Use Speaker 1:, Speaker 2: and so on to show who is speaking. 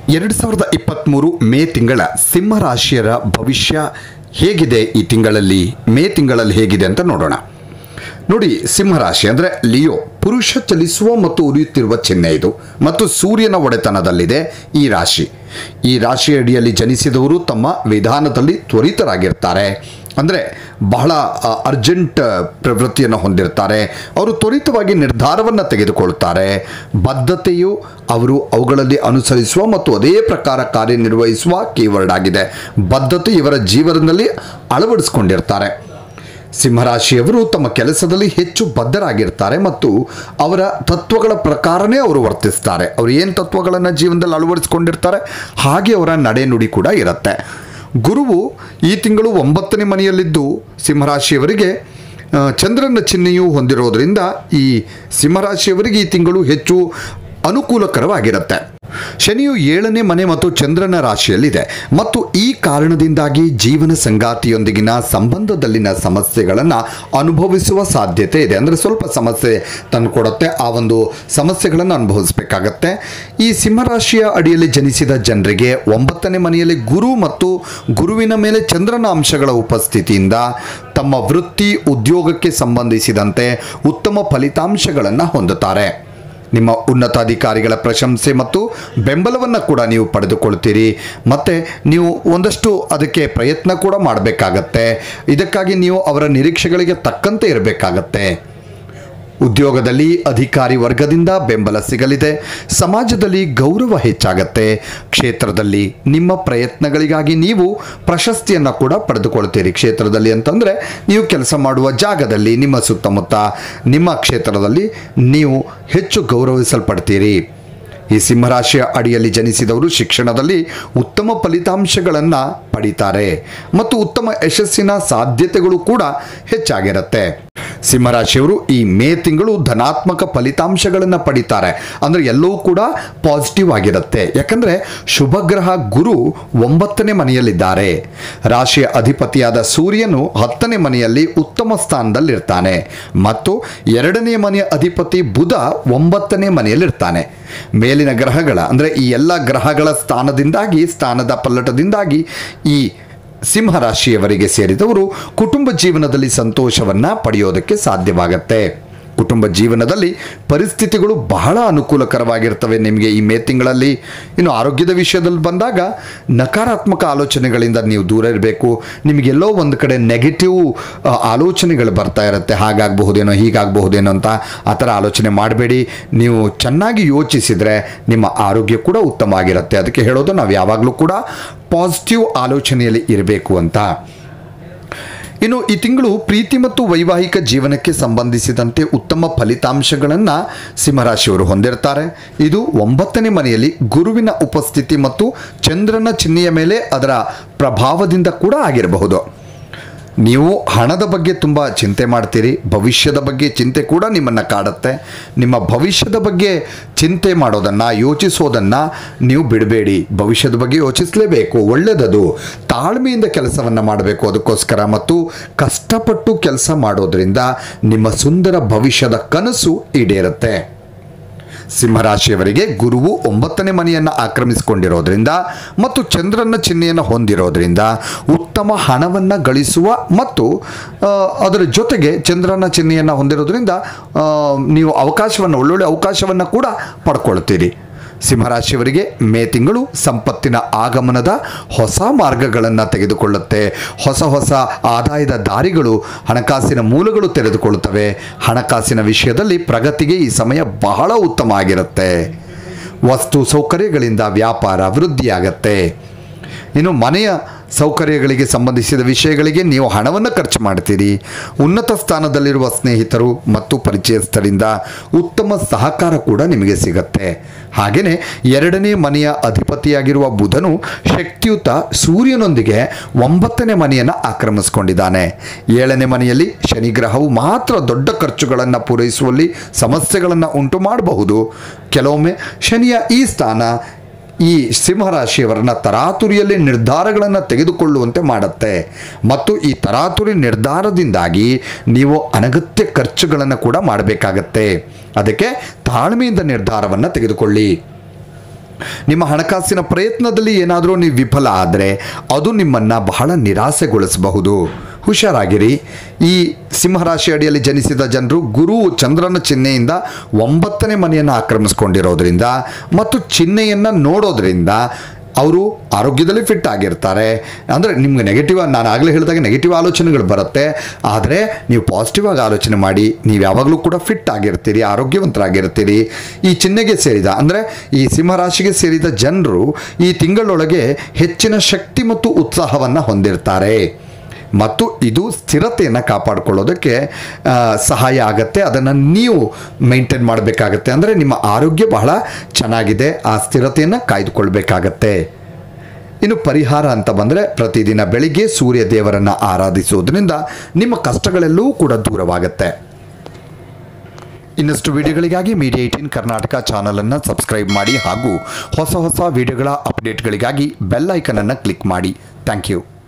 Speaker 1: ಎರಡು ಸಾವಿರದ ಇಪ್ಪತ್ತ್ಮೂರು ಮೇ ತಿಂಗಳ ಸಿಂಹ ರಾಶಿಯರ ಭವಿಷ್ಯ ಹೇಗಿದೆ ಈ ತಿಂಗಳಲ್ಲಿ ಮೇ ತಿಂಗಳಲ್ಲಿ ಹೇಗಿದೆ ಅಂತ ನೋಡೋಣ ನೋಡಿ ಸಿಂಹರಾಶಿ ಅಂದರೆ ಲಿಯೋ ಪುರುಷ ಚಲಿಸುವ ಮತ್ತು ಉರಿಯುತ್ತಿರುವ ಚಿಹ್ನೆ ಇದು ಮತ್ತು ಸೂರ್ಯನ ಒಡೆತನದಲ್ಲಿದೆ ಈ ರಾಶಿ ಈ ರಾಶಿ ಅಡಿಯಲ್ಲಿ ಜನಿಸಿದವರು ತಮ್ಮ ವಿಧಾನದಲ್ಲಿ ತ್ವರಿತರಾಗಿರ್ತಾರೆ ಅಂದರೆ ಬಹಳ ಅ, ಅರ್ಜೆಂಟ್ ಪ್ರವೃತ್ತಿಯನ್ನು ಹೊಂದಿರ್ತಾರೆ ಅವರು ತ್ವರಿತವಾಗಿ ನಿರ್ಧಾರವನ್ನು ತೆಗೆದುಕೊಳ್ತಾರೆ ಬದ್ಧತೆಯು ಅವರು ಅವುಗಳಲ್ಲಿ ಅನುಸರಿಸುವ ಮತ್ತು ಅದೇ ಪ್ರಕಾರ ಕಾರ್ಯನಿರ್ವಹಿಸುವ ಕೀವರ್ಡ್ ಆಗಿದೆ ಬದ್ಧತೆ ಇವರ ಜೀವನದಲ್ಲಿ ಅಳವಡಿಸ್ಕೊಂಡಿರ್ತಾರೆ ಸಿಂಹರಾಶಿಯವರು ತಮ್ಮ ಕೆಲಸದಲ್ಲಿ ಹೆಚ್ಚು ಬದ್ಧರಾಗಿರ್ತಾರೆ ಮತ್ತು ಅವರ ತತ್ವಗಳ ಪ್ರಕಾರನೇ ಅವರು ವರ್ತಿಸ್ತಾರೆ ಅವರು ಏನು ತತ್ವಗಳನ್ನು ಜೀವನದಲ್ಲಿ ಅಳವಡಿಸ್ಕೊಂಡಿರ್ತಾರೆ ಹಾಗೆ ಅವರ ನಡೆನುಡಿ ಕೂಡ ಇರುತ್ತೆ ಗುರುವು ಈ ತಿಂಗಳು ಒಂಬತ್ತನೇ ಮನೆಯಲ್ಲಿದ್ದು ಸಿಂಹರಾಶಿಯವರಿಗೆ ಆ, ಚಂದ್ರನ ಚಿಹ್ನೆಯು ಹೊಂದಿರೋದ್ರಿಂದ ಈ ಸಿಂಹರಾಶಿಯವರಿಗೆ ಈ ತಿಂಗಳು ಹೆಚ್ಚು ಅನುಕೂಲಕರವಾಗಿರುತ್ತೆ ಶನಿಯು ಏಳನೇ ಮನೆ ಮತ್ತು ಚಂದ್ರನ ರಾಶಿಯಲ್ಲಿದೆ ಮತ್ತು ಈ ಕಾರಣದಿಂದಾಗಿ ಜೀವನ ಸಂಗಾತಿಯೊಂದಿಗಿನ ಸಂಬಂಧದಲ್ಲಿನ ಸಮಸ್ಯೆಗಳನ್ನು ಅನುಭವಿಸುವ ಸಾಧ್ಯತೆ ಇದೆ ಅಂದರೆ ಸ್ವಲ್ಪ ಸಮಸ್ಯೆ ತಂದುಕೊಡುತ್ತೆ ಆ ಒಂದು ಸಮಸ್ಯೆಗಳನ್ನು ಅನುಭವಿಸಬೇಕಾಗತ್ತೆ ಈ ಸಿಂಹರಾಶಿಯ ಅಡಿಯಲ್ಲಿ ಜನಿಸಿದ ಜನರಿಗೆ ಒಂಬತ್ತನೇ ಮನೆಯಲ್ಲಿ ಗುರು ಮತ್ತು ಗುರುವಿನ ಮೇಲೆ ಚಂದ್ರನ ಅಂಶಗಳ ಉಪಸ್ಥಿತಿಯಿಂದ ತಮ್ಮ ವೃತ್ತಿ ಉದ್ಯೋಗಕ್ಕೆ ಸಂಬಂಧಿಸಿದಂತೆ ಉತ್ತಮ ಫಲಿತಾಂಶಗಳನ್ನು ಹೊಂದುತ್ತಾರೆ ನಿಮ್ಮ ಉನ್ನತಾಧಿಕಾರಿಗಳ ಪ್ರಶಂಸೆ ಮತ್ತು ಬೆಂಬಲವನ್ನು ಕೂಡ ನೀವು ಪಡೆದುಕೊಳ್ತೀರಿ ಮತ್ತು ನೀವು ಒಂದಷ್ಟು ಅದಕ್ಕೆ ಪ್ರಯತ್ನ ಕೂಡ ಮಾಡಬೇಕಾಗತ್ತೆ ಇದಕ್ಕಾಗಿ ನೀವು ಅವರ ನಿರೀಕ್ಷೆಗಳಿಗೆ ತಕ್ಕಂತೆ ಇರಬೇಕಾಗತ್ತೆ ಉದ್ಯೋಗದಲ್ಲಿ ಅಧಿಕಾರಿ ವರ್ಗದಿಂದ ಬೆಂಬಲ ಸಿಗಲಿದೆ ಸಮಾಜದಲ್ಲಿ ಗೌರವ ಹೆಚ್ಚಾಗತ್ತೆ ಕ್ಷೇತ್ರದಲ್ಲಿ ನಿಮ್ಮ ಪ್ರಯತ್ನಗಳಿಗಾಗಿ ನೀವು ಪ್ರಶಸ್ತಿಯನ್ನು ಕೂಡ ಪಡೆದುಕೊಳ್ತೀರಿ ಕ್ಷೇತ್ರದಲ್ಲಿ ಅಂತಂದರೆ ನೀವು ಕೆಲಸ ಮಾಡುವ ಜಾಗದಲ್ಲಿ ನಿಮ್ಮ ಸುತ್ತಮುತ್ತ ನಿಮ್ಮ ಕ್ಷೇತ್ರದಲ್ಲಿ ನೀವು ಹೆಚ್ಚು ಗೌರವಿಸಲ್ಪಡ್ತೀರಿ ಈ ಸಿಂಹರಾಶಿಯ ಅಡಿಯಲ್ಲಿ ಜನಿಸಿದವರು ಶಿಕ್ಷಣದಲ್ಲಿ ಉತ್ತಮ ಫಲಿತಾಂಶಗಳನ್ನು ಪಡಿತಾರೆ ಮತ್ತು ಉತ್ತಮ ಯಶಸ್ಸಿನ ಸಾಧ್ಯತೆಗಳು ಕೂಡ ಹೆಚ್ಚಾಗಿರುತ್ತೆ ಸಿಂಹರಾಶಿಯವರು ಈ ಮೇ ತಿಂಗಳು ಧನಾತ್ಮಕ ಫಲಿತಾಂಶಗಳನ್ನು ಪಡಿತಾರೆ ಅಂದರೆ ಎಲ್ಲವೂ ಕೂಡ ಪಾಸಿಟಿವ್ ಆಗಿರುತ್ತೆ ಯಾಕಂದರೆ ಶುಭಗ್ರಹ ಗುರು ಒಂಬತ್ತನೇ ಮನೆಯಲ್ಲಿದ್ದಾರೆ ರಾಶಿಯ ಅಧಿಪತಿಯಾದ ಸೂರ್ಯನು ಹತ್ತನೇ ಮನೆಯಲ್ಲಿ ಉತ್ತಮ ಸ್ಥಾನದಲ್ಲಿರ್ತಾನೆ ಮತ್ತು ಎರಡನೇ ಮನೆಯ ಅಧಿಪತಿ ಬುಧ ಒಂಬತ್ತನೇ ಮನೆಯಲ್ಲಿರ್ತಾನೆ ಮೇಲಿನ ಗ್ರಹಗಳ ಅಂದರೆ ಈ ಎಲ್ಲ ಗ್ರಹಗಳ ಸ್ಥಾನದಿಂದಾಗಿ ಸ್ಥಾನದ ಪಲ್ಲಟದಿಂದಾಗಿ ಈ ಸಿಂಹರಾಶಿಯವರಿಗೆ ಸೇರಿದವರು ಕುಟುಂಬ ಜೀವನದಲ್ಲಿ ಸಂತೋಷವನ್ನು ಪಡೆಯೋದಕ್ಕೆ ಸಾಧ್ಯವಾಗತ್ತೆ ಕುಟುಂಬ ಜೀವನದಲ್ಲಿ ಪರಿಸ್ಥಿತಿಗಳು ಬಹಳ ಅನುಕೂಲಕರವಾಗಿರ್ತವೆ ನಿಮಗೆ ಈ ಮೇ ತಿಂಗಳಲ್ಲಿ ಇನ್ನು ಆರೋಗ್ಯದ ವಿಷಯದಲ್ಲಿ ಬಂದಾಗ ನಕಾರಾತ್ಮಕ ಆಲೋಚನೆಗಳಿಂದ ನೀವು ದೂರ ಇರಬೇಕು ನಿಮಗೆಲ್ಲೋ ಒಂದು ಕಡೆ ನೆಗೆಟಿವ್ ಆ, ಆಲೋಚನೆಗಳು ಬರ್ತಾ ಇರುತ್ತೆ ಹಾಗಾಗಬಹುದೇನೋ ಹೀಗಾಗಬಹುದೇನೋ ಅಂತ ಆ ಥರ ಆಲೋಚನೆ ಮಾಡಬೇಡಿ ನೀವು ಚೆನ್ನಾಗಿ ಯೋಚಿಸಿದರೆ ನಿಮ್ಮ ಆರೋಗ್ಯ ಕೂಡ ಉತ್ತಮ ಆಗಿರುತ್ತೆ ಅದಕ್ಕೆ ಹೇಳೋದು ನಾವು ಯಾವಾಗಲೂ ಕೂಡ ಪಾಸಿಟಿವ್ ಆಲೋಚನೆಯಲ್ಲಿ ಇರಬೇಕು ಅಂತ ಇನ್ನು ಈ ತಿಂಗಳು ಪ್ರೀತಿ ಮತ್ತು ವೈವಾಹಿಕ ಜೀವನಕ್ಕೆ ಸಂಬಂಧಿಸಿದಂತೆ ಉತ್ತಮ ಫಲಿತಾಂಶಗಳನ್ನು ಸಿಂಹರಾಶಿಯವರು ಹೊಂದಿರ್ತಾರೆ ಇದು ಒಂಬತ್ತನೇ ಮನೆಯಲ್ಲಿ ಗುರುವಿನ ಉಪಸ್ಥಿತಿ ಮತ್ತು ಚಂದ್ರನ ಚಿಹ್ನೆಯ ಮೇಲೆ ಅದರ ಪ್ರಭಾವದಿಂದ ಕೂಡ ಆಗಿರಬಹುದು ನೀವು ಹಣದ ಬಗ್ಗೆ ತುಂಬ ಚಿಂತೆ ಮಾಡ್ತೀರಿ ಭವಿಷ್ಯದ ಬಗ್ಗೆ ಚಿಂತೆ ಕೂಡ ನಿಮ್ಮನ್ನು ಕಾಡುತ್ತೆ ನಿಮ್ಮ ಭವಿಷ್ಯದ ಬಗ್ಗೆ ಚಿಂತೆ ಮಾಡೋದನ್ನು ಯೋಚಿಸೋದನ್ನು ನೀವು ಬಿಡಬೇಡಿ ಭವಿಷ್ಯದ ಬಗ್ಗೆ ಯೋಚಿಸಲೇಬೇಕು ಒಳ್ಳೆಯದದು ತಾಳ್ಮೆಯಿಂದ ಕೆಲಸವನ್ನು ಮಾಡಬೇಕು ಅದಕ್ಕೋಸ್ಕರ ಮತ್ತು ಕಷ್ಟಪಟ್ಟು ಕೆಲಸ ಮಾಡೋದ್ರಿಂದ ನಿಮ್ಮ ಸುಂದರ ಭವಿಷ್ಯದ ಕನಸು ಈಡೇರುತ್ತೆ ಸಿಂಹರಾಶಿಯವರಿಗೆ ಗುರುವು ಒಂಬತ್ತನೇ ಮನೆಯನ್ನು ಆಕ್ರಮಿಸಿಕೊಂಡಿರೋದ್ರಿಂದ ಮತ್ತು ಚಂದ್ರನ ಚಿಹ್ನೆಯನ್ನು ಹೊಂದಿರೋದ್ರಿಂದ ಉತ್ತಮ ಹಣವನ್ನು ಗಳಿಸುವ ಮತ್ತು ಆ, ಅದರ ಜೊತೆಗೆ ಚಂದ್ರನ ಚಿಹ್ನೆಯನ್ನು ಹೊಂದಿರೋದ್ರಿಂದ ಆ, ನೀವು ಅವಕಾಶವನ್ನು ಒಳ್ಳೊಳ್ಳೆ ಅವಕಾಶವನ್ನು ಕೂಡ ಪಡ್ಕೊಳ್ತೀರಿ ಸಿಂಹರಾಶಿಯವರಿಗೆ ಮೇ ತಿಂಗಳು ಸಂಪತ್ತಿನ ಆಗಮನದ ಹೊಸ ಮಾರ್ಗಗಳನ್ನು ತೆಗೆದುಕೊಳ್ಳುತ್ತೆ ಹೊಸ ಹೊಸ ಆದಾಯದ ದಾರಿಗಳು ಹಣಕಾಸಿನ ಮೂಲಗಳು ತೆರೆದುಕೊಳ್ಳುತ್ತವೆ ಹಣಕಾಸಿನ ವಿಷಯದಲ್ಲಿ ಪ್ರಗತಿಗೆ ಈ ಸಮಯ ಬಹಳ ಉತ್ತಮ ಆಗಿರುತ್ತೆ ವಸ್ತು ಸೌಕರ್ಯಗಳಿಂದ ವ್ಯಾಪಾರ ವೃದ್ಧಿಯಾಗತ್ತೆ ಇನ್ನು ಮನೆಯ ಸೌಕರ್ಯಗಳಿಗೆ ಸಂಬಂಧಿಸಿದ ವಿಷಯಗಳಿಗೆ ನೀವು ಹಣವನ್ನು ಖರ್ಚು ಮಾಡ್ತೀರಿ ಉನ್ನತ ಸ್ಥಾನದಲ್ಲಿರುವ ಸ್ನೇಹಿತರು ಮತ್ತು ಪರಿಚಯಸ್ಥರಿಂದ ಉತ್ತಮ ಸಹಕಾರ ಕೂಡ ನಿಮಗೆ ಸಿಗತ್ತೆ ಹಾಗೆಯೇ ಎರಡನೇ ಮನೆಯ ಅಧಿಪತಿಯಾಗಿರುವ ಬುಧನು ಶಕ್ತಿಯುತ ಸೂರ್ಯನೊಂದಿಗೆ ಒಂಬತ್ತನೇ ಮನೆಯನ್ನು ಆಕ್ರಮಿಸಿಕೊಂಡಿದ್ದಾನೆ ಏಳನೇ ಮನೆಯಲ್ಲಿ ಶನಿಗ್ರಹವು ಮಾತ್ರ ದೊಡ್ಡ ಖರ್ಚುಗಳನ್ನು ಪೂರೈಸುವಲ್ಲಿ ಸಮಸ್ಯೆಗಳನ್ನು ಉಂಟು ಮಾಡಬಹುದು ಕೆಲವೊಮ್ಮೆ ಶನಿಯ ಈ ಸ್ಥಾನ ಈ ಸಿಂಹರಾಶಿಯವರನ್ನ ತರಾತುರಿಯಲ್ಲಿ ನಿರ್ಧಾರಗಳನ್ನು ತೆಗೆದುಕೊಳ್ಳುವಂತೆ ಮಾಡುತ್ತೆ ಮತ್ತು ಈ ತರಾತುರಿ ನಿರ್ಧಾರದಿಂದಾಗಿ ನೀವು ಅನಗತ್ಯ ಖರ್ಚುಗಳನ್ನು ಕೂಡ ಮಾಡಬೇಕಾಗತ್ತೆ ಅದಕ್ಕೆ ತಾಳ್ಮೆಯಿಂದ ನಿರ್ಧಾರವನ್ನು ತೆಗೆದುಕೊಳ್ಳಿ ನಿಮ್ಮ ಹಣಕಾಸಿನ ಪ್ರಯತ್ನದಲ್ಲಿ ಏನಾದರೂ ನೀವು ವಿಫಲ ಆದರೆ ಅದು ನಿಮ್ಮನ್ನು ಬಹಳ ನಿರಾಸೆಗೊಳಿಸಬಹುದು ಹುಷಾರಾಗಿರಿ ಈ ಸಿಂಹರಾಶಿ ಅಡಿಯಲ್ಲಿ ಜನಿಸಿದ ಜನರು ಗುರು ಚಂದ್ರನ ಚಿಹ್ನೆಯಿಂದ ಒಂಬತ್ತನೇ ಮನೆಯನ್ನು ಆಕ್ರಮಿಸ್ಕೊಂಡಿರೋದ್ರಿಂದ ಮತ್ತು ಚಿಹ್ನೆಯನ್ನು ನೋಡೋದ್ರಿಂದ ಅವರು ಆರೋಗ್ಯದಲ್ಲಿ ಫಿಟ್ ಆಗಿರ್ತಾರೆ ಅಂದರೆ ನಿಮ್ಗೆ ನೆಗೆಟಿವ್ ನಾನು ಆಗಲೇ ಹೇಳಿದಾಗ ನೆಗೆಟಿವ್ ಆಲೋಚನೆಗಳು ಬರುತ್ತೆ ಆದರೆ ನೀವು ಪಾಸಿಟಿವ್ ಆಗಿ ಆಲೋಚನೆ ಮಾಡಿ ನೀವು ಯಾವಾಗಲೂ ಕೂಡ ಫಿಟ್ ಆಗಿರ್ತೀರಿ ಆರೋಗ್ಯವಂತರಾಗಿರ್ತೀರಿ ಈ ಚಿಹ್ನೆಗೆ ಸೇರಿದ ಅಂದರೆ ಈ ಸಿಂಹರಾಶಿಗೆ ಸೇರಿದ ಜನರು ಈ ತಿಂಗಳೊಳಗೆ ಹೆಚ್ಚಿನ ಶಕ್ತಿ ಮತ್ತು ಉತ್ಸಾಹವನ್ನು ಹೊಂದಿರ್ತಾರೆ ಮತ್ತು ಇದು ಸ್ಥಿರತೆಯನ್ನು ಕಾಪಾಡಿಕೊಳ್ಳೋದಕ್ಕೆ ಆ, ಸಹಾಯ ಆಗುತ್ತೆ ಅದನ್ನು ನೀವು ಮೇಂಟೈನ್ ಮಾಡಬೇಕಾಗತ್ತೆ ಅಂದರೆ ನಿಮ್ಮ ಆರೋಗ್ಯ ಬಹಳ ಚೆನ್ನಾಗಿದೆ ಆ ಸ್ಥಿರತೆಯನ್ನು ಕಾಯ್ದುಕೊಳ್ಬೇಕಾಗತ್ತೆ ಇನ್ನು ಪರಿಹಾರ ಅಂತ ಬಂದರೆ ಪ್ರತಿದಿನ ಬೆಳಿಗ್ಗೆ ಸೂರ್ಯ ದೇವರನ್ನು ಆರಾಧಿಸುವುದರಿಂದ ನಿಮ್ಮ ಕಷ್ಟಗಳೆಲ್ಲವೂ ಕೂಡ ದೂರವಾಗುತ್ತೆ ಇನ್ನಷ್ಟು ವಿಡಿಯೋಗಳಿಗಾಗಿ ಮೀಡಿಯಾ ಏಯ್ಟೀನ್ ಕರ್ನಾಟಕ ಚಾನಲನ್ನು ಸಬ್ಸ್ಕ್ರೈಬ್ ಮಾಡಿ ಹಾಗೂ ಹೊಸ ಹೊಸ ವಿಡಿಯೋಗಳ ಅಪ್ಡೇಟ್ಗಳಿಗಾಗಿ ಬೆಲ್ ಐಕನನ್ನು ಕ್ಲಿಕ್ ಮಾಡಿ ಥ್ಯಾಂಕ್ ಯು